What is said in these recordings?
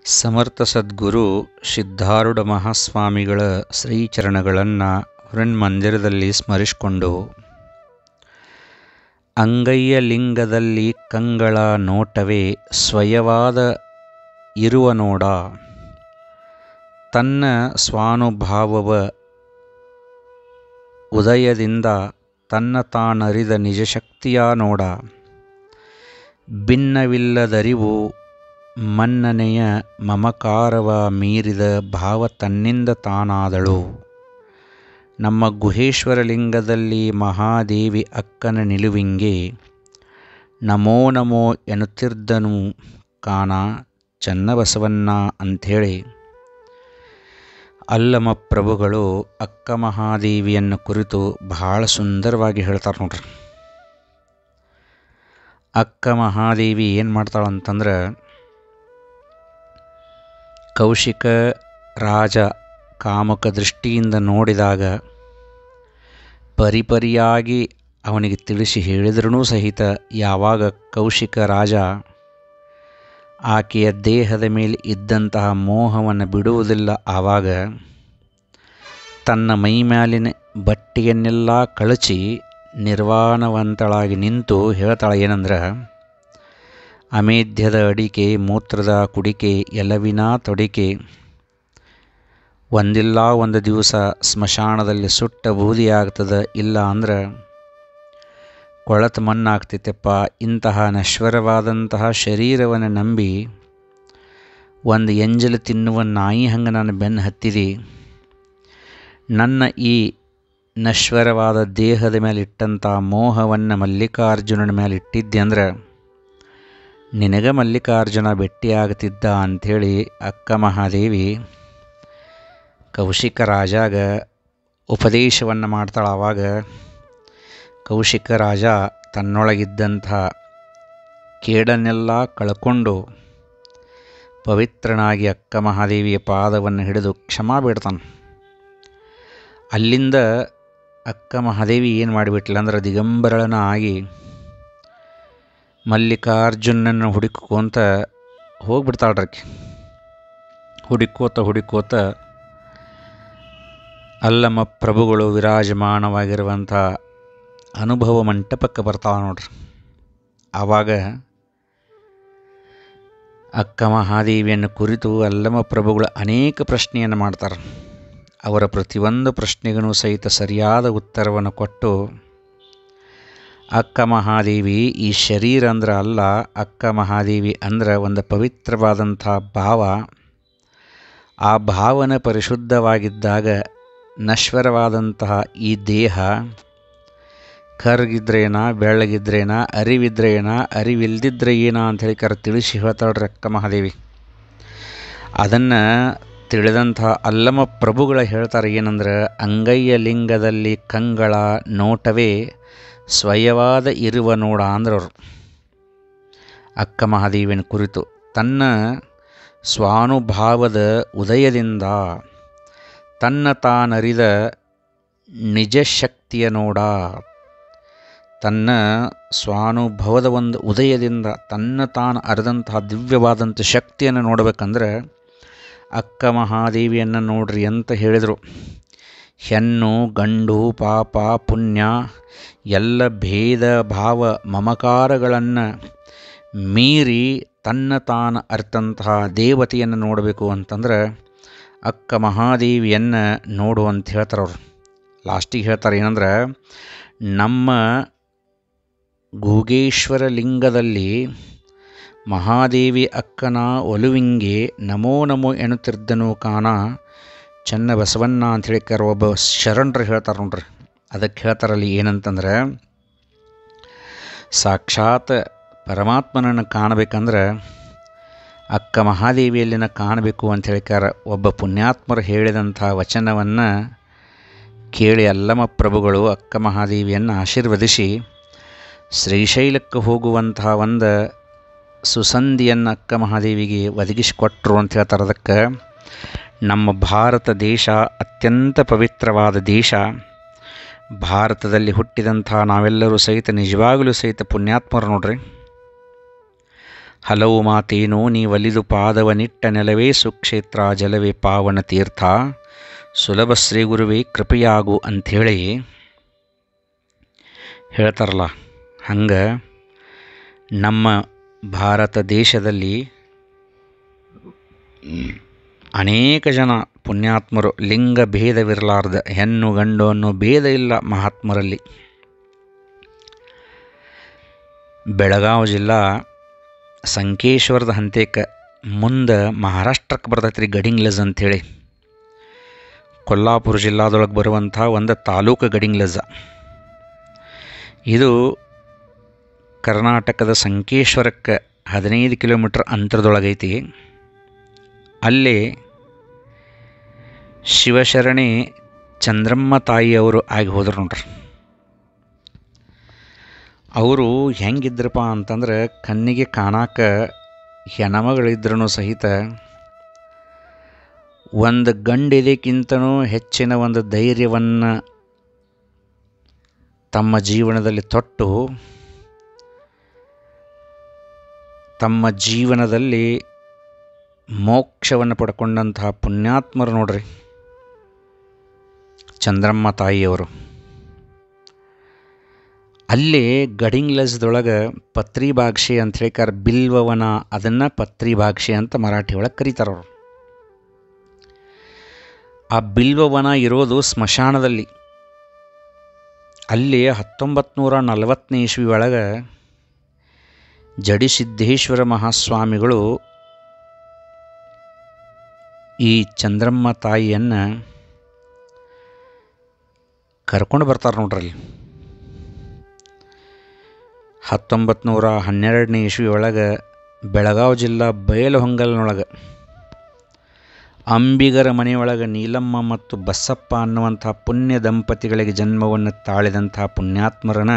ಸಮರ್ಥ ಸದ್ಗುರು ಸಿದ್ಧಾರೂಢ ಮಹಾಸ್ವಾಮಿಗಳ ಶ್ರೀಚರಣಗಳನ್ನು ಹೃನ್ಮಂದಿರದಲ್ಲಿ ಸ್ಮರಿಸಿಕೊಂಡು ಅಂಗೈಯ ಲಿಂಗದಲ್ಲಿ ಕಂಗಳ ನೋಟವೇ ಸ್ವಯವಾದ ಇರುವ ನೋಡ ತನ್ನ ಸ್ವಾನುಭಾವವ ಉದಯದಿಂದ ತನ್ನ ತಾನರಿದ ನಿಜಶಕ್ತಿಯ ನೋಡ ಭಿನ್ನವಿಲ್ಲದರಿವು ಮನ್ನನೆಯ ಮಮಕಾರವ ಮೀರಿದ ಭಾವ ತನ್ನಿಂದ ತಾನಾದಳು ನಮ್ಮ ಗುಹೇಶ್ವರ ಲಿಂಗದಲ್ಲಿ ಮಹಾದೇವಿ ಅಕ್ಕನ ನಿಲುವಿಂಗೆ ನಮೋ ನಮೋ ಎನ್ನುತ್ತಿದ್ದನು ಕಾಣ ಚನ್ನಬಸವಣ್ಣ ಅಂಥೇಳಿ ಅಲ್ಲಮ ಪ್ರಭುಗಳು ಅಕ್ಕ ಮಹಾದೇವಿಯನ್ನು ಕುರಿತು ಬಹಳ ಸುಂದರವಾಗಿ ಹೇಳ್ತಾರೆ ನೋಡ್ರಿ ಅಕ್ಕ ಮಹಾದೇವಿ ಏನು ಮಾಡ್ತಾಳಂತಂದ್ರೆ ಕೌಶಿಕ ರಾಜ ಕಾಮಕ ದೃಷ್ಟಿಯಿಂದ ನೋಡಿದಾಗ ಪರಿಪರಿಯಾಗಿ ಅವನಿಗೆ ತಿಳಿಸಿ ಹೇಳಿದ್ರೂ ಸಹಿತ ಯಾವಾಗ ಕೌಶಿಕ ರಾಜ ಆಕೆಯ ದೇಹದ ಮೇಲೆ ಇದ್ದಂತಹ ಮೋಹವನ್ನು ಬಿಡುವುದಿಲ್ಲ ಆವಾಗ ತನ್ನ ಮೈಮ್ಯಾಲಿನ ಬಟ್ಟೆಯನ್ನೆಲ್ಲ ಕಳಚಿ ನಿರ್ವಾಣವಂತಳಾಗಿ ನಿಂತು ಹೇಳ್ತಾಳೆ ಏನಂದ್ರೆ ಅಮೇಧ್ಯದ ಅಡಿಕೆ ಮೂತ್ರದ ಕುಡಿಕೆ ಎಲವಿನ ತೊಡಿಕೆ ಒಂದಿಲ್ಲ ಒಂದು ದಿವಸ ಸ್ಮಶಾನದಲ್ಲಿ ಸುಟ್ಟ ಬೂದಿಯಾಗ್ತದೆ ಇಲ್ಲ ಅಂದ್ರೆ ಕೊಳತು ಮಣ್ಣಾಗ್ತೈತೆಪ್ಪ ಇಂತಹ ನಶ್ವರವಾದಂತಹ ಶರೀರವನ್ನು ನಂಬಿ ಒಂದು ಎಂಜಲು ತಿನ್ನುವ ನಾಯಿ ಹಂಗೆ ನಾನು ಬೆನ್ನು ಹತ್ತಿದೆ ನನ್ನ ಈ ನಶ್ವರವಾದ ದೇಹದ ಮೇಲೆ ಇಟ್ಟಂಥ ಮೋಹವನ್ನು ಮಲ್ಲಿಕಾರ್ಜುನನ ಮೇಲೆ ಇಟ್ಟಿದ್ದೆ ಅಂದ್ರೆ ನಿನಗ ಮಲ್ಲಿಕಾರ್ಜುನ ಭೇಟಿಯಾಗ್ತಿದ್ದ ಅಂಥೇಳಿ ಅಕ್ಕ ಮಹಾದೇವಿ ಕೌಶಿಕ ರಾಜಾಗ ಉಪದೇಶವನ್ನು ಮಾಡ್ತಾಳೆ ಆವಾಗ ಕೌಶಿಕ ರಾಜ ತನ್ನೊಳಗಿದ್ದಂಥ ಕೇಡನ್ನೆಲ್ಲ ಕಳ್ಕೊಂಡು ಪವಿತ್ರನಾಗಿ ಅಕ್ಕ ಮಹಾದೇವಿಯ ಪಾದವನ್ನು ಹಿಡಿದು ಕ್ಷಮಾ ಬೇಡ್ತಾನೆ ಅಲ್ಲಿಂದ ಅಕ್ಕ ಮಹಾದೇವಿ ಏನು ಮಾಡಿಬಿಟ್ಲ ಅಂದ್ರೆ ದಿಗಂಬರಳನ ಆಗಿ ಮಲ್ಲಿಕಾರ್ಜುನನ್ನು ಹುಡುಕೋಂತ ಹೋಗ್ಬಿಡ್ತಾಳ್ರಕ್ಕೆ ಹುಡುಕೋತ ಹುಡುಕೋತ ಅಲ್ಲಮ್ಮ ಪ್ರಭುಗಳು ವಿರಾಜಮಾನವಾಗಿರುವಂಥ ಅನುಭವ ಮಂಟಪಕ್ಕೆ ಬರ್ತಾವೆ ನೋಡ್ರಿ ಆವಾಗ ಅಕ್ಕ ಮಹಾದೇವಿಯನ್ನು ಕುರಿತು ಅಲ್ಲಮ್ಮ ಪ್ರಭುಗಳು ಅನೇಕ ಪ್ರಶ್ನೆಯನ್ನು ಮಾಡ್ತಾರೆ ಅವರ ಪ್ರತಿಯೊಂದು ಪ್ರಶ್ನೆಗೂ ಸಹಿತ ಸರಿಯಾದ ಉತ್ತರವನ್ನು ಕೊಟ್ಟು ಅಕ್ಕ ಮಹಾದೇವಿ ಈ ಶರೀರ ಅಂದ್ರೆ ಅಲ್ಲ ಅಕ್ಕ ಮಹಾದೇವಿ ಅಂದ್ರೆ ಒಂದು ಪವಿತ್ರವಾದಂಥ ಭಾವ ಆ ಭಾವನೆ ಪರಿಶುದ್ಧವಾಗಿದ್ದಾಗ ನಶ್ವರವಾದಂತಹ ಈ ದೇಹ ಕರ್ಗಿದ್ರೇನ ಬೆಳ್ಳಗಿದ್ರೇನ ಅರಿವಿದ್ರೇನ ಅರಿವಿಲ್ದಿದ್ರೆ ಏನ ಅಂಥೇಳಿ ಕರ ತಿಳಿಸಿ ಹೇಳ್ತಾಳ್ರಿ ಅಕ್ಕ ಮಹಾದೇವಿ ಅದನ್ನು ತಿಳಿದಂಥ ಅಲ್ಲಮ ಪ್ರಭುಗಳ ಹೇಳ್ತಾರೆ ಏನಂದ್ರೆ ಅಂಗೈಯ ಲಿಂಗದಲ್ಲಿ ಕಂಗಳ ನೋಟವೇ ಸ್ವಯವಾದ ಇರುವ ನೋಡ ಅಂದ್ರವ್ರು ಅಕ್ಕ ಮಹಾದೇವಿನ ಕುರಿತು ತನ್ನ ಸ್ವಾನುಭಾವದ ಉದಯದಿಂದ ತನ್ನ ತಾನರಿದ ನಿಜ ಶಕ್ತಿಯ ನೋಡ ತನ್ನ ಸ್ವಾನುಭವದ ಒಂದು ಉದಯದಿಂದ ತನ್ನ ತಾನು ಅರಿದಂತಹ ದಿವ್ಯವಾದಂಥ ಶಕ್ತಿಯನ್ನು ನೋಡಬೇಕಂದ್ರೆ ಅಕ್ಕ ಮಹಾದೇವಿಯನ್ನು ನೋಡ್ರಿ ಅಂತ ಹೇಳಿದರು ಹೆಣ್ಣು ಗಂಡು ಪಾಪ ಪುಣ್ಯ ಎಲ್ಲ ಭೇದ ಭಾವ ಮಮಕಾರಗಳನ್ನು ಮೀರಿ ತನ್ನ ತಾನು ಅರ್ಥಂತಹ ದೇವತೆಯನ್ನು ನೋಡಬೇಕು ಅಂತಂದ್ರೆ ಅಕ್ಕ ಮಹಾದೇವಿಯನ್ನು ನೋಡು ಅಂತ ಹೇಳ್ತಾರೆ ಅವರು ಲಾಸ್ಟಿಗೆ ಹೇಳ್ತಾರೆ ಏನಂದ್ರೆ ನಮ್ಮ ಗೂಗೇಶ್ವರ ಲಿಂಗದಲ್ಲಿ ಮಹಾದೇವಿ ಅಕ್ಕನ ಒಲುವಿಂಗೆ ನಮೋ ನಮೋ ಎನ್ನುತ್ತಿದ್ದನು ಕಾಣ ಚನ್ನ ಬಸವಣ್ಣ ಅಂಥೇಳಿ ಕರ ಒಬ್ಬ ಶರಣರು ಹೇಳ್ತಾರೆ ನೋಡ್ರಿ ಅದಕ್ಕೆ ಹೇಳ್ತಾರಲ್ಲಿ ಏನಂತಂದ್ರೆ ಸಾಕ್ಷಾತ್ ಪರಮಾತ್ಮನನ್ನು ಕಾಣಬೇಕಂದ್ರೆ ಅಕ್ಕ ಮಹಾದೇವಿಯಲ್ಲಿನ ಕಾಣಬೇಕು ಅಂತ ಹೇಳಿಕಾರ ಒಬ್ಬ ಪುಣ್ಯಾತ್ಮರು ಹೇಳಿದಂಥ ವಚನವನ್ನು ಕೇಳಿ ಅಲ್ಲಮ ಪ್ರಭುಗಳು ಅಕ್ಕ ಮಹಾದೇವಿಯನ್ನು ಆಶೀರ್ವದಿಸಿ ಶ್ರೀಶೈಲಕ್ಕೆ ಹೋಗುವಂತಹ ಒಂದು ಸುಸಂಧಿಯನ್ನು ಅಕ್ಕ ಮಹಾದೇವಿಗೆ ಒದಗಿಸಿಕೊಟ್ರು ಅಂತ ಹೇಳ್ತಾರೆ ಅದಕ್ಕೆ ನಮ್ಮ ಭಾರತ ದೇಶ ಅತ್ಯಂತ ಪವಿತ್ರವಾದ ದೇಶ ಭಾರತದಲ್ಲಿ ಹುಟ್ಟಿದಂಥ ನಾವೆಲ್ಲರೂ ಸಹಿತ ನಿಜವಾಗಲೂ ಸಹಿತ ಪುಣ್ಯಾತ್ಮರು ನೋಡ್ರಿ ಹಲವು ಮಾತೇನೋ ನೀ ಒಲಿದು ಪಾದವನಿಟ್ಟ ನೆಲವೇ ಸುಕ್ಷೇತ್ರ ಜಲವೇ ಪಾವನ ತೀರ್ಥ ಸುಲಭ ಶ್ರೀ ಗುರುವೇ ಕೃಪೆಯಾಗು ಅಂಥೇಳಿ ಹೇಳ್ತಾರಲ್ಲ ಹಂಗೆ ನಮ್ಮ ಭಾರತ ದೇಶದಲ್ಲಿ ಅನೇಕ ಜನ ಪುಣ್ಯಾತ್ಮರು ಲಿಂಗ ಭೇದವಿರಲಾರ್ದ ಹೆಣ್ಣು ಗಂಡು ಅನ್ನೋ ಭೇದ ಇಲ್ಲ ಮಹಾತ್ಮರಲ್ಲಿ ಬೆಳಗಾವಿ ಜಿಲ್ಲಾ ಸಂಕೇಶ್ವರದ ಹಂತೇಕ ಮುಂದೆ ಮಹಾರಾಷ್ಟ್ರಕ್ಕೆ ಬರ್ತೈತೆ ರೀ ಗಡಿಂಗ್ಲಜ್ ಅಂಥೇಳಿ ಕೊಲ್ಲಾಪುರ ಜಿಲ್ಲಾದೊಳಗೆ ಬರುವಂಥ ಒಂದು ತಾಲೂಕು ಗಡಿಂಗ್ಲಜ ಇದು ಕರ್ನಾಟಕದ ಸಂಕೇಶ್ವರಕ್ಕೆ ಹದಿನೈದು ಕಿಲೋಮೀಟ್ರ್ ಅಂತರದೊಳಗೈತಿ ಅಲ್ಲಿ ಶಿವಶರಣಿ ಚಂದ್ರಮ್ಮ ತಾಯಿಯವರು ಆಗಿ ಹೋದ್ರು ನೋಡ್ರಿ ಅವರು ಹೆಂಗಿದ್ರಪ್ಪ ಅಂತಂದ್ರೆ ಕಣ್ಣಿಗೆ ಕಾಣಾಕ ಹೆಣಮಗಳಿದ್ರೂ ಸಹಿತ ಒಂದು ಗಂಡಿದಕ್ಕಿಂತನೂ ಹೆಚ್ಚಿನ ಒಂದು ಧೈರ್ಯವನ್ನು ತಮ್ಮ ಜೀವನದಲ್ಲಿ ತೊಟ್ಟು ತಮ್ಮ ಜೀವನದಲ್ಲಿ ಮೋಕ್ಷವನ್ನು ಪಡ್ಕೊಂಡಂತಹ ಪುಣ್ಯಾತ್ಮರು ನೋಡ್ರಿ ಚಂದ್ರಮ್ಮ ತಾಯಿಯವರು ಅಲ್ಲಿ ಗಡಿಂಗ್ಲಜ್ದೊಳಗೆ ಪತ್ರಿ ಭಾಕ್ಷೆ ಅಂತ ಹೇಳಿಕಾರ ಬಿಲ್ವವನ ಅದನ್ನು ಪತ್ರಿ ಭಾಕ್ಷೆ ಅಂತ ಮರಾಠಿ ಒಳಗೆ ಕರೀತಾರೆ ಅವರು ಆ ಬಿಲ್ವವನ ಇರೋದು ಸ್ಮಶಾನದಲ್ಲಿ ಅಲ್ಲಿ ಹತ್ತೊಂಬತ್ತು ನೂರ ನಲವತ್ತನೇ ಇಸ್ವಿ ಒಳಗೆ ಜಡಿಸಿದ್ದೇಶ್ವರ ಮಹಾಸ್ವಾಮಿಗಳು ಈ ಚಂದ್ರಮ್ಮ ತಾಯಿಯನ್ನು ಕರ್ಕೊಂಡು ಬರ್ತಾರೆ ನೋಡ್ರಿ ಅಲ್ಲಿ ಹತ್ತೊಂಬತ್ತು ನೂರ ಹನ್ನೆರಡನೇ ಇಸ್ವಿ ಒಳಗೆ ಬೆಳಗಾವಿ ಜಿಲ್ಲಾ ಬಯಲುಹೊಂಗಲ್ನೊಳಗೆ ಅಂಬಿಗರ ಮನೆಯೊಳಗೆ ನೀಲಮ್ಮ ಮತ್ತು ಬಸಪ್ಪ ಅನ್ನುವಂಥ ಪುಣ್ಯ ದಂಪತಿಗಳಿಗೆ ಜನ್ಮವನ್ನು ತಾಳಿದಂಥ ಪುಣ್ಯಾತ್ಮರನ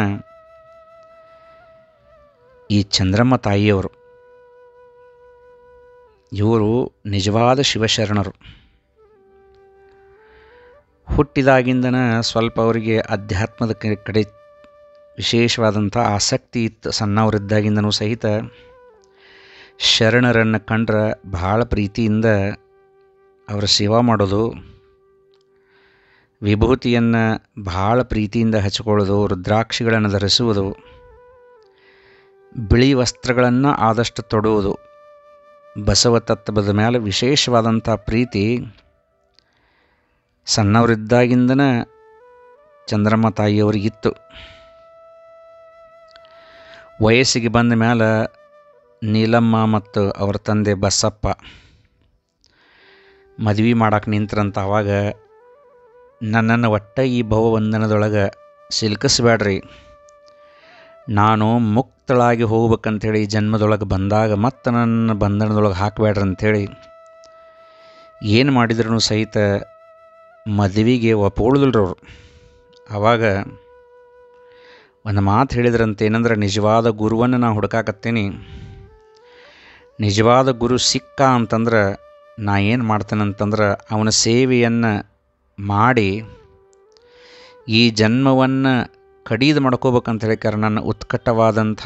ಈ ಚಂದ್ರಮ್ಮ ತಾಯಿಯವರು ಇವರು ನಿಜವಾದ ಶಿವಶರಣರು ಹುಟ್ಟಿದಾಗಿಂದನ ಸ್ವಲ್ಪ ಅವರಿಗೆ ಅಧ್ಯಾತ್ಮದ ಕಡೆ ವಿಶೇಷವಾದಂಥ ಆಸಕ್ತಿ ಇತ್ತು ಸಣ್ಣವರಿದ್ದಾಗಿಂದನೂ ಸಹಿತ ಶರಣರನ್ನು ಕಂಡ್ರೆ ಭಾಳ ಪ್ರೀತಿಯಿಂದ ಅವರ ಸೇವಾ ಮಾಡೋದು ವಿಭೂತಿಯನ್ನು ಭಾಳ ಪ್ರೀತಿಯಿಂದ ಹಚ್ಕೊಳ್ಳೋದು ರುದ್ರಾಕ್ಷಿಗಳನ್ನು ಧರಿಸುವುದು ಬಿಳಿ ವಸ್ತ್ರಗಳನ್ನು ಆದಷ್ಟು ತೊಡುವುದು ಬಸವ ತತ್ವದ ಮೇಲೆ ವಿಶೇಷವಾದಂಥ ಪ್ರೀತಿ ಸಣ್ಣವರಿದ್ದಾಗಿಂದನ ಚಂದ್ರಮ್ಮ ತಾಯಿಯವರಿಗಿತ್ತು ವಯಸ್ಸಿಗೆ ಬಂದ ಮೇಲೆ ನೀಲಮ್ಮ ಮತ್ತು ಅವ್ರ ತಂದೆ ಬಸಪ್ಪ ಮದ್ವೆ ಮಾಡಕ್ಕೆ ನಿಂತ್ರಂತ ಅವಾಗ ನನ್ನನ್ನು ಒಟ್ಟ ಈ ಭವಬಂಧನದೊಳಗೆ ಸಿಲುಕಿಸ್ಬೇಡ್ರಿ ನಾನು ಮುಕ್ತಳಾಗಿ ಹೋಗ್ಬೇಕಂಥೇಳಿ ಈ ಜನ್ಮದೊಳಗೆ ಬಂದಾಗ ಮತ್ತೆ ನನ್ನ ಬಂಧನದೊಳಗೆ ಹಾಕಬೇಡ್ರಿ ಅಂಥೇಳಿ ಏನು ಮಾಡಿದ್ರೂ ಸಹಿತ ಮದುವೆಗೆ ಒಪ್ಕೊಳ್ಳೋದಿಲ್ರಿ ಅವರು ಆವಾಗ ಒಂದು ಮಾತು ಹೇಳಿದ್ರಂತೆ ಏನಂದ್ರೆ ನಿಜವಾದ ಗುರುವನ್ನು ನಾನು ಹುಡುಕಾಕತ್ತೀನಿ ನಿಜವಾದ ಗುರು ಸಿಕ್ಕ ಅಂತಂದ್ರೆ ನಾ ಏನು ಮಾಡ್ತೇನಂತಂದ್ರೆ ಅವನ ಸೇವೆಯನ್ನು ಮಾಡಿ ಈ ಜನ್ಮವನ್ನು ಕಡೀದು ಮಾಡ್ಕೋಬೇಕಂತ ಹೇಳಿಕಾರ ನನ್ನ ಉತ್ಕಟವಾದಂಥ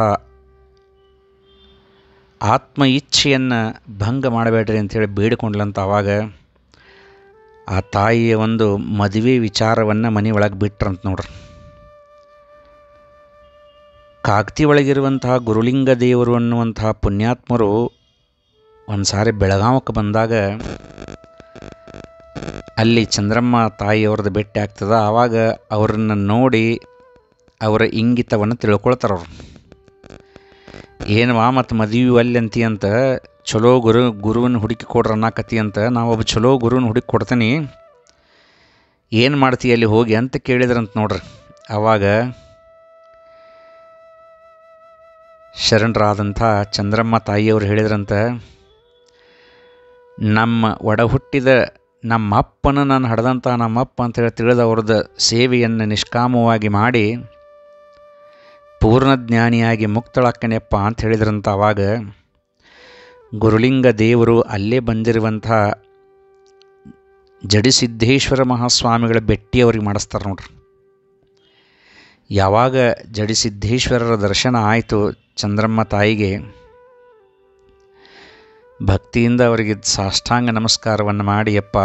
ಆತ್ಮ ಇಚ್ಛೆಯನ್ನು ಭಂಗ ಮಾಡಬೇಡ್ರಿ ಅಂಥೇಳಿ ಬೇಡಿಕೊಂಡ್ಲಂತ ಆವಾಗ ಆ ತಾಯಿಯ ಒಂದು ಮದುವೆ ವಿಚಾರವನ್ನು ಮನೆ ಒಳಗೆ ಬಿಟ್ರಂತ ನೋಡ್ರಿ ಕಾಗ್ತಿ ಒಳಗಿರುವಂತಹ ಗುರುಲಿಂಗ ದೇವರು ಅನ್ನುವಂತಹ ಪುಣ್ಯಾತ್ಮರು ಒಂದು ಸಾರಿ ಬೆಳಗಾವಕ್ಕೆ ಬಂದಾಗ ಅಲ್ಲಿ ಚಂದ್ರಮ್ಮ ತಾಯಿಯವ್ರದ್ದು ಭೇಟಿ ಆಗ್ತದ ಆವಾಗ ಅವ್ರನ್ನ ನೋಡಿ ಅವರ ಇಂಗಿತವನ್ನು ತಿಳ್ಕೊಳ್ತಾರೆ ಅವರು ಏನವಾ ಮತ್ತು ಮದುವೆ ಅಲ್ಲಿ ಅಂತಿ ಅಂತ ಚಲೋ ಗುರು ಗುರುವನ್ನ ಹುಡುಕಿ ಕೊಡ್ರಿ ಅನ್ನಕತ್ತಿ ಅಂತ ನಾವು ಒಬ್ಬ ಚಲೋ ಗುರುವನ್ನ ಹುಡುಕಿ ಕೊಡ್ತೀನಿ ಏನು ಮಾಡ್ತೀಯ ಅಲ್ಲಿ ಹೋಗಿ ಅಂತ ಕೇಳಿದ್ರಂತ ನೋಡ್ರಿ ಆವಾಗ ಶರಣರಾದಂಥ ಚಂದ್ರಮ್ಮ ತಾಯಿಯವರು ಹೇಳಿದ್ರಂತ ನಮ್ಮ ಒಡ ಹುಟ್ಟಿದ ನಮ್ಮ ಅಪ್ಪನ ನಾನು ಹಡ್ದಂಥ ನಮ್ಮಪ್ಪ ಅಂತೇಳಿ ತಿಳಿದ ಅವ್ರದ್ದು ಸೇವೆಯನ್ನು ನಿಷ್ಕಾಮವಾಗಿ ಮಾಡಿ ಪೂರ್ಣ ಜ್ಞಾನಿಯಾಗಿ ಮುಕ್ತಳಕ್ಕನೆಪ್ಪ ಅಂತ ಹೇಳಿದ್ರಂತ ಅವಾಗ ಗುರುಲಿಂಗ ದೇವರು ಅಲ್ಲೇ ಬಂದಿರುವಂಥ ಜಡಿಸಿದ್ದೇಶ್ವರ ಮಹಾಸ್ವಾಮಿಗಳ ಭೇಟಿ ಅವ್ರಿಗೆ ಮಾಡಿಸ್ತಾರೆ ನೋಡ್ರಿ ಯಾವಾಗ ಜಡಿಸಿದ್ದೇಶ್ವರರ ದರ್ಶನ ಆಯಿತು ಚಂದ್ರಮ್ಮ ತಾಯಿಗೆ ಭಕ್ತಿಯಿಂದ ಅವರಿಗೆ ಸಾಷ್ಟಾಂಗ ನಮಸ್ಕಾರವನ್ನು ಮಾಡಿ ಅಪ್ಪ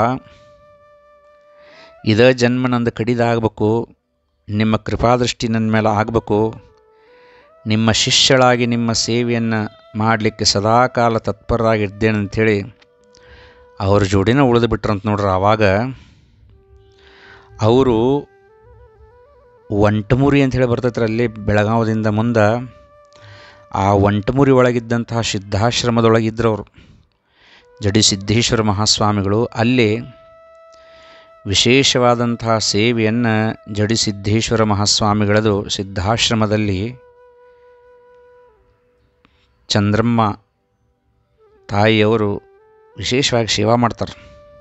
ಇದೇ ಜನ್ಮ ನಂದು ಕಡಿದಾಗಬೇಕು ನಿಮ್ಮ ಕೃಪಾದೃಷ್ಟಿ ನನ್ನ ಮೇಲೆ ಆಗಬೇಕು ನಿಮ್ಮ ಶಿಷ್ಯಳಾಗಿ ನಿಮ್ಮ ಸೇವೆಯನ್ನು ಮಾಡಲಿಕ್ಕೆ ಸದಾಕಾಲ ತತ್ಪರರಾಗಿದ್ದೇನೆ ಅಂಥೇಳಿ ಅವ್ರ ಜೋಡಿನ ಉಳಿದು ಬಿಟ್ರಂತ ನೋಡ್ರಿ ಆವಾಗ ಅವರು ಒಂಟಮುರಿ ಅಂಥೇಳಿ ಬರ್ತೈತ್ರಿ ಅಲ್ಲಿ ಬೆಳಗಾವದಿಂದ ಮುಂದೆ ಆ ಒಂಟಮುರಿ ಒಳಗಿದ್ದಂತಹ ಸಿದ್ಧಾಶ್ರಮದೊಳಗಿದ್ರು ಅವರು ಜಡಿ ಸಿದ್ದೇಶ್ವರ ಮಹಾಸ್ವಾಮಿಗಳು ಅಲ್ಲಿ ವಿಶೇಷವಾದಂತಹ ಸೇವೆಯನ್ನು ಜಡಿ ಸಿದ್ದೇಶ್ವರ ಮಹಾಸ್ವಾಮಿಗಳದು ಸಿದ್ಧಾಶ್ರಮದಲ್ಲಿ ಚಂದ್ರಮ್ಮ ತಾಯಿಯವರು ವಿಶೇಷವಾಗಿ ಸೇವಾ ಮಾಡ್ತಾರೆ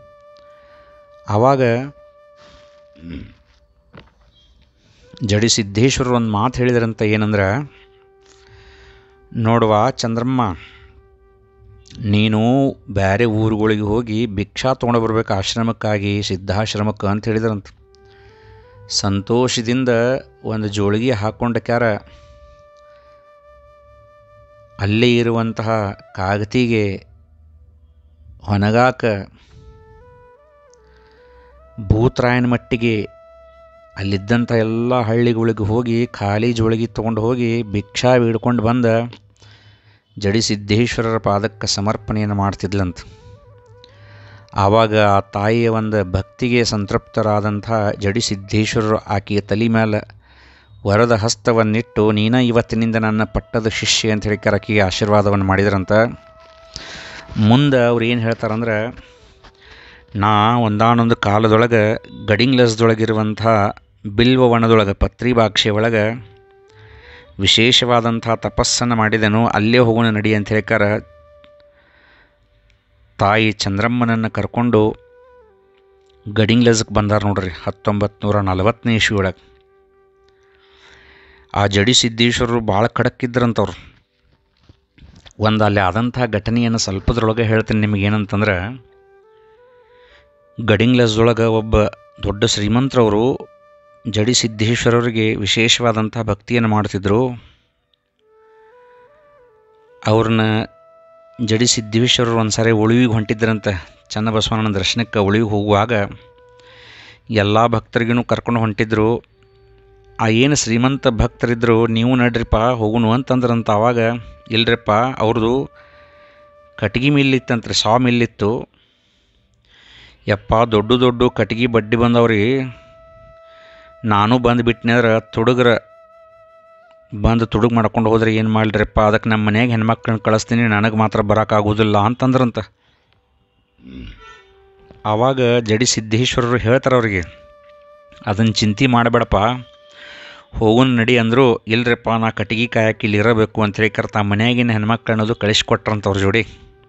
ಆವಾಗ ಜಡಿ ಸಿದ್ದೇಶ್ವರರು ಒಂದು ಮಾತು ಹೇಳಿದ್ರಂತ ಏನಂದ್ರೆ ನೋಡುವ ಚಂದ್ರಮ್ಮ ನೀನು ಬೇರೆ ಊರುಗಳಿಗೆ ಹೋಗಿ ಭಿಕ್ಷಾ ತೊಗೊಂಡು ಬರ್ಬೇಕು ಆಶ್ರಮಕ್ಕಾಗಿ ಸಿದ್ಧಾಶ್ರಮಕ್ಕೆ ಅಂತ ಹೇಳಿದ್ರಂತ ಸಂತೋಷದಿಂದ ಒಂದು ಜೋಳಿಗೆ ಹಾಕ್ಕೊಂಡಕ್ಯಾರ ಅಲ್ಲೇ ಇರುವಂತಹ ಕಾಗತಿಗೆ ಹೊನಗಾಕ ಭೂತ್ರಾಯನ ಮಟ್ಟಿಗೆ ಅಲ್ಲಿದ್ದಂಥ ಎಲ್ಲ ಹಳ್ಳಿಗಳಿಗೆ ಹೋಗಿ ಖಾಲಿ ಜೋಳಿಗೆ ತೊಗೊಂಡು ಹೋಗಿ ಭಿಕ್ಷಾ ಹಿಡ್ಕೊಂಡು ಬಂದ ಜಡಿ ಸಿದ್ದೇಶ್ವರರ ಪಾದಕ್ಕೆ ಸಮರ್ಪಣೆಯನ್ನು ಮಾಡ್ತಿದ್ಲಂತ ಆವಾಗ ಆ ತಾಯಿಯ ಒಂದು ಭಕ್ತಿಗೆ ಸಂತೃಪ್ತರಾದಂಥ ಜಡಿ ಸಿದ್ದೇಶ್ವರರು ಆಕೆಯ ತಲೆ ಮೇಲೆ ವರದ ಹಸ್ತವನ್ನಿಟ್ಟು ನೀನ ಇವತ್ತಿನಿಂದ ನನ್ನ ಪಟ್ಟದ ಶಿಷ್ಯ ಅಂತ ಹೇಳಿ ಆಕೆಗೆ ಆಶೀರ್ವಾದವನ್ನು ಮಾಡಿದ್ರಂತ ಮುಂದೆ ಅವ್ರು ಏನು ಹೇಳ್ತಾರಂದ್ರೆ ನಾ ಒಂದಾನೊಂದು ಕಾಲದೊಳಗೆ ಗಡಿಂಗ್ಲಸ್ದೊಳಗಿರುವಂಥ ಬಿಲ್ವವನದೊಳಗೆ ಪತ್ರಿ ಬಾಕ್ಷೆ ಒಳಗೆ ವಿಶೇಷವಾದಂಥ ತಪಸ್ಸನ್ನು ಮಾಡಿದೆನು ಅಲ್ಲೇ ಹೋಗೋಣ ನಡಿ ಅಂತ ಹೇಳ್ಕಾರ ತಾಯಿ ಚಂದ್ರಮ್ಮನನ್ನು ಕರ್ಕೊಂಡು ಗಡಿಂಗ್ಲಸ್ಗೆ ಬಂದಾರ ನೋಡ್ರಿ ಹತ್ತೊಂಬತ್ತು ನೂರ ನಲವತ್ತನೇ ಇಸ್ವಿ ಒಳಗೆ ಆ ಜಡಿ ಸಿದ್ದೇಶ್ವರರು ಭಾಳ ಖಡಕ್ಕಿದ್ರಂಥವ್ರು ಒಂದು ಅಲ್ಲಿ ಆದಂಥ ಘಟನೆಯನ್ನು ಸ್ವಲ್ಪದ್ರೊಳಗೆ ಹೇಳ್ತೀನಿ ನಿಮಗೆ ಏನಂತಂದ್ರೆ ಗಡಿಂಗ್ಲಸ್ದೊಳಗೆ ಒಬ್ಬ ದೊಡ್ಡ ಶ್ರೀಮಂತರವರು ಜಡಿ ಸಿದ್ದೇಶ್ವರರಿಗೆ ವಿಶೇಷವಾದಂಥ ಭಕ್ತಿಯನ್ನು ಮಾಡ್ತಿದ್ರು ಅವ್ರನ್ನ ಜಡಿ ಸಿದ್ದೇಶ್ವರರು ಒಂದು ಸಾರಿ ಉಳಿವಿಗೆ ಹೊಂಟಿದ್ರಂತೆ ಚನ್ನಬಸವಣ್ಣನ ದರ್ಶನಕ್ಕೆ ಉಳಿವಿಗೆ ಹೋಗುವಾಗ ಎಲ್ಲ ಭಕ್ತರಿಗೂ ಕರ್ಕೊಂಡು ಹೊಂಟಿದ್ರು ಆ ಏನು ಶ್ರೀಮಂತ ಭಕ್ತರಿದ್ದರು ನೀವು ನಡ್ರಿಪ್ಪ ಹೋಗುನು ಅಂತಂದ್ರಂತ ಆವಾಗ ಇಲ್ರಿಪ್ಪ ಅವ್ರದ್ದು ಕಟ್ಗೆ ಮಿಲ್ಲಿತ್ತಂತ್ರಿ ಸಾ ಮಿಲ್ಲಿತ್ತು ಯಪ್ಪ ದೊಡ್ಡ ದೊಡ್ಡ ಕಟ್ಗೆ ಬಡ್ಡಿ ಬಂದವ್ರಿ ನಾನು ಬಂದುಬಿಟ್ನೆ ಅಂದ್ರೆ ತುಡುಗ್ರ ಬಂದು ತುಡುಗ್ ಮಾಡ್ಕೊಂಡು ಹೋದ್ರೆ ಏನು ಮಾಡ್ಲಿರಪ್ಪ ಅದಕ್ಕೆ ನಮ್ಮ ಮನ್ಯಾಗ ಹೆಣ್ಮಕ್ಳನ್ನ ಕಳಿಸ್ತೀನಿ ನನಗೆ ಮಾತ್ರ ಬರೋಕ್ಕಾಗೋದಿಲ್ಲ ಅಂತಂದ್ರಂತ ಆವಾಗ ಜಡಿ ಸಿದ್ದೇಶ್ವರರು ಹೇಳ್ತಾರೆ ಅವ್ರಿಗೆ ಅದನ್ನು ಚಿಂತೆ ಮಾಡಬೇಡಪ್ಪ ಹೋಗುನ್ ನಡಿ ಅಂದರು ಇಲ್ರಪ್ಪ ನಾ ಕಟ್ಟಿಗೆ ಕಾಯಕ್ಕೆ ಇಲ್ಲಿ ಇರಬೇಕು ಅಂತೇಳಿ ಕರ್ತ ಮನ್ಯಾಗಿನ ಹೆಣ್ಮಕ್ಳು ಅನ್ನೋದು ಕಳಿಸ್ಕೊಟ್ರಂತ ಅವ್ರ ಜೋಡಿ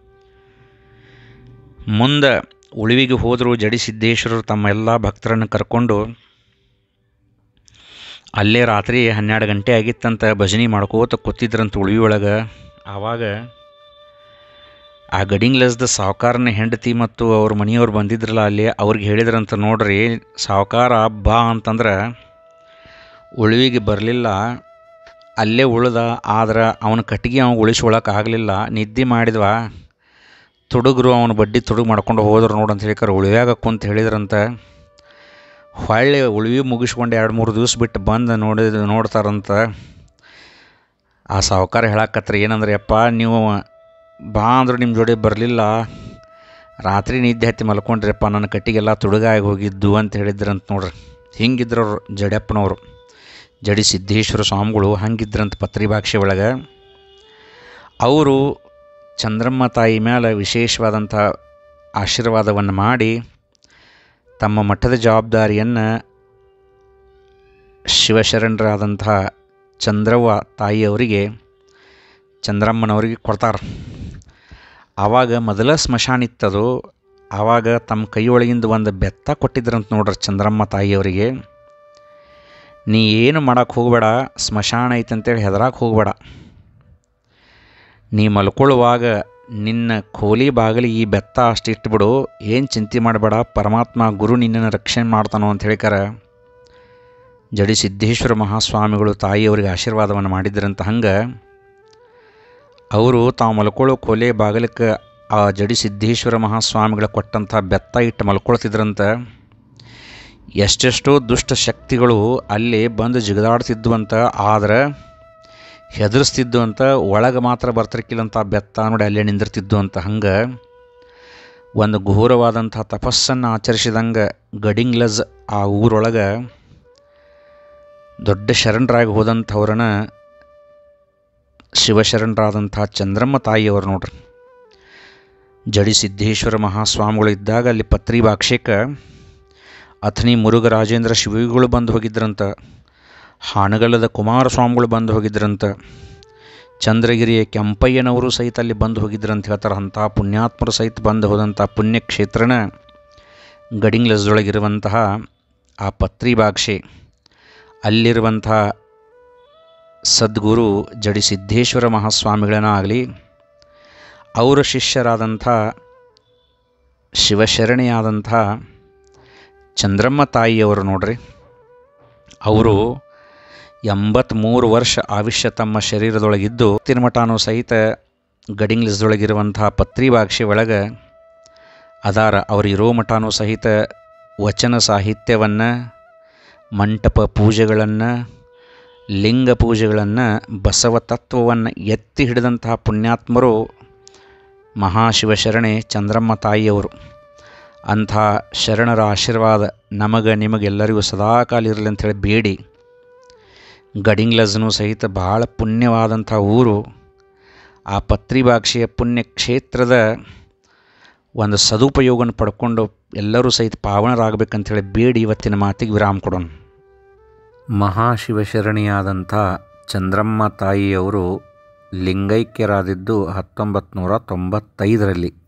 ಮುಂದೆ ಉಳಿವಿಗೆ ಹೋದರು ಜಡಿ ಸಿದ್ದೇಶ್ವರರು ತಮ್ಮ ಎಲ್ಲ ಭಕ್ತರನ್ನು ಕರ್ಕೊಂಡು ಅಲ್ಲೇ ರಾತ್ರಿ ಹನ್ನೆರಡು ಗಂಟೆ ಆಗಿತ್ತಂತ ಭಜನೆ ಮಾಡ್ಕೋತ ಕೂತಿದ್ರಂತ ಉಳಿವಿ ಒಳಗೆ ಆವಾಗ ಆ ಗಡಿಂಗ್ಲಸ್ದ ಸಾವುಕಾರನ ಹೆಂಡತಿ ಮತ್ತು ಅವ್ರ ಮನೆಯವ್ರು ಬಂದಿದ್ರಲ್ಲ ಅಲ್ಲಿ ಅವ್ರಿಗೆ ಹೇಳಿದ್ರಂತ ನೋಡ್ರಿ ಸಾವುಕಾರ ಬಾ ಅಂತಂದ್ರೆ ಉಳಿವಿಗೆ ಬರಲಿಲ್ಲ ಅಲ್ಲೇ ಉಳ್ದ ಆದ್ರೆ ಅವನ ಕಟ್ಟಿಗೆ ಅವ್ನು ಉಳಿಸ್ಕೊಳಕ್ಕೆ ಆಗಲಿಲ್ಲ ನಿದ್ದೆ ಮಾಡಿದ್ವ ತುಡುಗರು ಅವನ ಬಡ್ಡಿ ತುಡುಗು ಮಾಡ್ಕೊಂಡು ಹೋದ್ರು ನೋಡು ಅಂತ ಹೇಳಿಕಾರ ಉಳಿವ್ಯಾಗ ಕುಂತ ಹೇಳಿದ್ರಂತ ಹೊಳ್ಳಿ ಉಳಿವಿ ಮುಗಿಸ್ಕೊಂಡು ಎರಡು ಮೂರು ದಿವ್ಸ ಬಿಟ್ಟು ಬಂದು ನೋಡಿದ ನೋಡ್ತಾರಂತ ಆ ಸಾವುಕಾರ ಹೇಳಕತ್ರಿ ಏನಂದ್ರೆ ಯಪ್ಪ ನೀವು ಬಾ ಅಂದ್ರು ನಿಮ್ಮ ಜೋಡಿ ಬರಲಿಲ್ಲ ರಾತ್ರಿ ನಿದ್ದೆ ಹತ್ತಿ ಮಲ್ಕೊಂಡ್ರಿಯಪ್ಪ ನನ್ನ ಕಟ್ಟಿಗೆಲ್ಲ ತುಡುಗಾಗಿ ಹೋಗಿದ್ದು ಅಂತ ಹೇಳಿದ್ರಂತ ನೋಡ್ರಿ ಹಿಂಗಿದ್ರು ಅವ್ರು ಜಡ್ಯಪ್ಪನವರು ಜಡಿ ಸಿದ್ದೇಶ್ವರ ಸ್ವಾಮಿಗಳು ಹಂಗಿದ್ರಂತ ಪತ್ರಿ ಭಾಷೆ ಒಳಗೆ ಅವರು ಚಂದ್ರಮ್ಮ ತಾಯಿ ಮೇಲೆ ವಿಶೇಷವಾದಂಥ ಆಶೀರ್ವಾದವನ್ನು ಮಾಡಿ ತಮ್ಮ ಮಠದ ಜವಾಬ್ದಾರಿಯನ್ನು ಶಿವಶರಣರಾದಂಥ ಚಂದ್ರವ್ವ ತಾಯಿಯವರಿಗೆ ಚಂದ್ರಮ್ಮನವರಿಗೆ ಕೊಡ್ತಾರೆ ಆವಾಗ ಮೊದಲ ಸ್ಮಶಾನ ಇತ್ತದು ಆವಾಗ ತಮ್ಮ ಕೈಯೊಳಗಿಂದ ಒಂದು ಬೆತ್ತ ಕೊಟ್ಟಿದ್ರಂತ ನೋಡ್ರಿ ಚಂದ್ರಮ್ಮ ತಾಯಿಯವರಿಗೆ ನೀ ಏನು ಮಾಡೋಕ್ಕೆ ಹೋಗಬೇಡ ಸ್ಮಶಾನ ಐತಂತೇಳಿ ಹೆದರಾಕೆ ಹೋಗಬೇಡ ನೀ ಮಲ್ಕೊಳ್ಳುವಾಗ ನಿನ್ನ ಖೋಲಿ ಬಾಗಿಲಿ ಈ ಬೆತ್ತ ಅಷ್ಟು ಇಟ್ಬಿಡು ಏನು ಚಿಂತೆ ಮಾಡಬೇಡ ಪರಮಾತ್ಮ ಗುರು ನಿನ್ನನ್ನು ರಕ್ಷಣೆ ಮಾಡ್ತಾನೋ ಅಂತ ಹೇಳಿಕಾರ ಜಡಿ ಸಿದ್ದೇಶ್ವರ ಮಹಾಸ್ವಾಮಿಗಳು ತಾಯಿಯವರಿಗೆ ಆಶೀರ್ವಾದವನ್ನು ಮಾಡಿದ್ರಂತ ಹಂಗೆ ಅವರು ತಾವು ಮಲ್ಕೊಳ್ಳೋ ಕೊಲೆ ಬಾಗಿಲಕ್ಕೆ ಆ ಜಡಿ ಸಿದ್ದೇಶ್ವರ ಮಹಾಸ್ವಾಮಿಗಳ ಕೊಟ್ಟಂಥ ಬೆತ್ತ ಇಟ್ಟು ಮಲ್ಕೊಳ್ತಿದ್ರಂತ ಎಷ್ಟೆಷ್ಟೋ ದುಷ್ಟ ಶಕ್ತಿಗಳು ಅಲ್ಲಿ ಬಂದು ಜಿಗದಾಡ್ತಿದ್ವು ಅಂತ ಆದ್ರೆ ಹೆದರಿಸ್ತಿದ್ದು ಅಂತ ಒಳಗೆ ಮಾತ್ರ ಬರ್ತಿರ್ಕಿಲ್ಲಂತ ಬೆತ್ತ ನೋಡಿ ಅಲ್ಲೇ ನಿಂದಿರ್ತಿದ್ದು ಅಂತ ಹಂಗೆ ಒಂದು ಘೋರವಾದಂಥ ತಪಸ್ಸನ್ನು ಆಚರಿಸಿದಂಗೆ ಗಡಿಂಗ್ಲಜ್ ಆ ಊರೊಳಗೆ ದೊಡ್ಡ ಶರಣರಾಗಿ ಹೋದಂಥವ್ರನ್ನ ಶಿವಶರಣರಾದಂಥ ಚಂದ್ರಮ್ಮ ತಾಯಿಯವರು ನೋಡ್ರಿ ಜಡಿ ಸಿದ್ದೇಶ್ವರ ಮಹಾಸ್ವಾಮಿಗಳು ಇದ್ದಾಗ ಅಲ್ಲಿ ಪತ್ರಿ ಭಾಕ್ಷಕ್ಕೆ ಅಥಣಿ ಮುರುಘರಾಜೇಂದ್ರ ಶಿವಿಗಳು ಬಂದು ಹೋಗಿದ್ರಂತ ಹಾನಗಲ್ಲದ ಕುಮಾರಸ್ವಾಮಿಗಳು ಬಂದು ಹೋಗಿದ್ರಂತ ಚಂದ್ರಗಿರಿಯ ಕೆಂಪಯ್ಯನವರು ಸಹಿತ ಅಲ್ಲಿ ಬಂದು ಹೋಗಿದ್ರಂತ ಹೇಳ್ತಾರೆ ಅಂಥ ಪುಣ್ಯಾತ್ಮರು ಸಹಿತ ಬಂದು ಹೋದಂಥ ಪುಣ್ಯಕ್ಷೇತ್ರನ ಗಡಿಂಗ್ಲಸ್ದೊಳಗಿರುವಂತಹ ಆ ಪತ್ರಿ ಭಾಕ್ಷೆ ಅಲ್ಲಿರುವಂಥ ಸದ್ಗುರು ಜಡಿ ಸಿದ್ದೇಶ್ವರ ಮಹಾಸ್ವಾಮಿಗಳನ್ನ ಆಗಲಿ ಅವರ ಶಿಷ್ಯರಾದಂಥ ಶಿವಶರಣೆಯಾದಂಥ ಚಂದ್ರಮ್ಮ ತಾಯಿಯವರು ನೋಡ್ರಿ ಅವರು ಎಂಬತ್ತ್ಮೂರು ವರ್ಷ ಆವಿಷ್ಯ ತಮ್ಮ ಶರೀರದೊಳಗಿದ್ದು ತಿರುಮಠಾನು ಸಹಿತ ಗಡಿಂಗ್ಲಿಸ್ದೊಳಗಿರುವಂಥ ಪತ್ರಿವಾಕ್ಷಿ ಒಳಗೆ ಅದಾರ ಅವರು ಇರೋ ಮಠಾನು ಸಹಿತ ವಚನ ಸಾಹಿತ್ಯವನ್ನು ಮಂಟಪ ಪೂಜೆಗಳನ್ನು ಲಿಂಗ ಪೂಜೆಗಳನ್ನು ಬಸವ ತತ್ವವನ್ನು ಎತ್ತಿ ಹಿಡಿದಂತಹ ಪುಣ್ಯಾತ್ಮರು ಮಹಾಶಿವಶರಣೆ ಚಂದ್ರಮ್ಮ ತಾಯಿಯವರು ಅಂಥ ಶರಣರ ಆಶೀರ್ವಾದ ನಮಗೆ ನಿಮಗೆಲ್ಲರಿಗೂ ಸದಾಕಾಲ ಇರಲಿ ಅಂಥೇಳಿ ಬೇಡಿ ಗಡಿಂಗ್ಲಜ್ನು ಸಹಿತ ಭಾಳ ಪುಣ್ಯವಾದಂಥ ಊರು ಆ ಪತ್ರಿಭಾಕ್ಷಿಯ ಪುಣ್ಯ ಕ್ಷೇತ್ರದ ಒಂದು ಸದುಪಯೋಗನ ಪಡ್ಕೊಂಡು ಎಲ್ಲರೂ ಸಹಿತ ಪಾವನರಾಗಬೇಕಂಥೇಳಿ ಬೇಡಿ ಇವತ್ತಿನ ಮಾತಿಗೆ ವಿರಾಮ ಕೊಡೋಣ ಮಹಾಶಿವಶರಣಿಯಾದಂಥ ಚಂದ್ರಮ್ಮ ತಾಯಿಯವರು ಲಿಂಗೈಕ್ಯರಾದಿದ್ದು ಹತ್ತೊಂಬತ್ತು ನೂರ ತೊಂಬತ್ತೈದರಲ್ಲಿ